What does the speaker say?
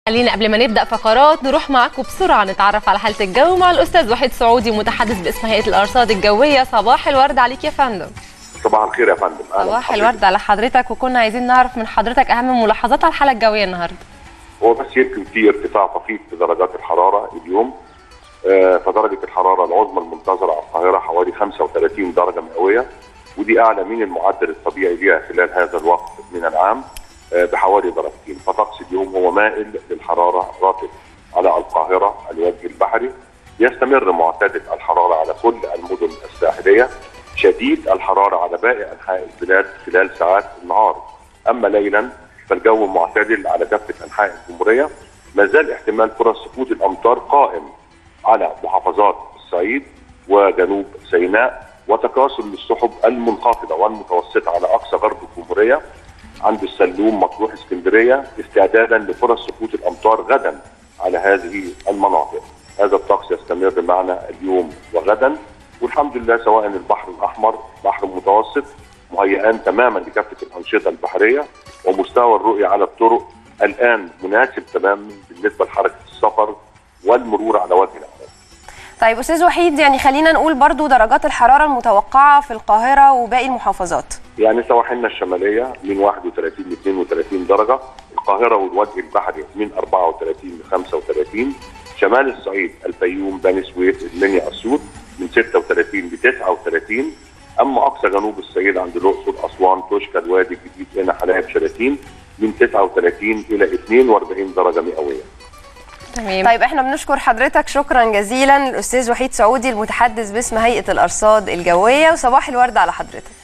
خلينا قبل ما نبدا فقرات نروح معاكم بسرعه نتعرف على حاله الجو مع الاستاذ وحيد سعودي متحدث باسم هيئه الارصاد الجويه صباح الورد عليك يا فندم صباح الخير يا فندم أهلاً صباح بحضرتك. الورد على حضرتك وكنا عايزين نعرف من حضرتك اهم ملاحظات على الحاله الجويه النهارده هو بس يمكن في ارتفاع طفيف في درجات الحراره اليوم آه، فدرجه الحراره العظمى المنتظره على القاهره حوالي 35 درجه مئويه ودي اعلى من المعدل الطبيعي ليها خلال هذا الوقت من العام آه، بحوالي درجتين فطقس اليوم هو مائل للحراره راتب على القاهره الوجه البحري يستمر معتدل الحراره على كل المدن الساحليه شديد الحراره على باقي انحاء البلاد خلال ساعات النهار اما ليلا فالجو معتدل على كافه انحاء الجمهوريه ما زال احتمال فرص سقوط الامطار قائم على محافظات الصعيد وجنوب سيناء وتكاثر للسحب المنخفضه والمتوسطه على اقصى غرب الجمهوريه عند السلوم مطروح اسكندريه استعدادا لفرص سقوط الامطار غدا على هذه المناطق. هذا الطقس يستمر معنا اليوم وغدا والحمد لله سواء البحر الاحمر بحر متوسط مهيئان تماما لكافه الانشطه البحريه ومستوى الرؤيه على الطرق الان مناسب تماما بالنسبه لحركه السفر والمرور على وجه الارض. طيب استاذ وحيد يعني خلينا نقول برضو درجات الحراره المتوقعه في القاهره وباقي المحافظات يعني سواحلنا الشماليه من 31 ل 32 درجه، القاهره والوجه البحري من 34 ل 35 شمال الصعيد الفيوم بني سويف المنيا اسيوط من 36 ل 39 اما اقصى جنوب الصعيد عند الاقصر اسوان توشكا الوادي الجديد هنا حلايب شلاتين من 39 الى 42 درجه مئويه. تمام طيب احنا بنشكر حضرتك شكرا جزيلا الاستاذ وحيد سعودي المتحدث باسم هيئه الارصاد الجويه وصباح الورد على حضرتك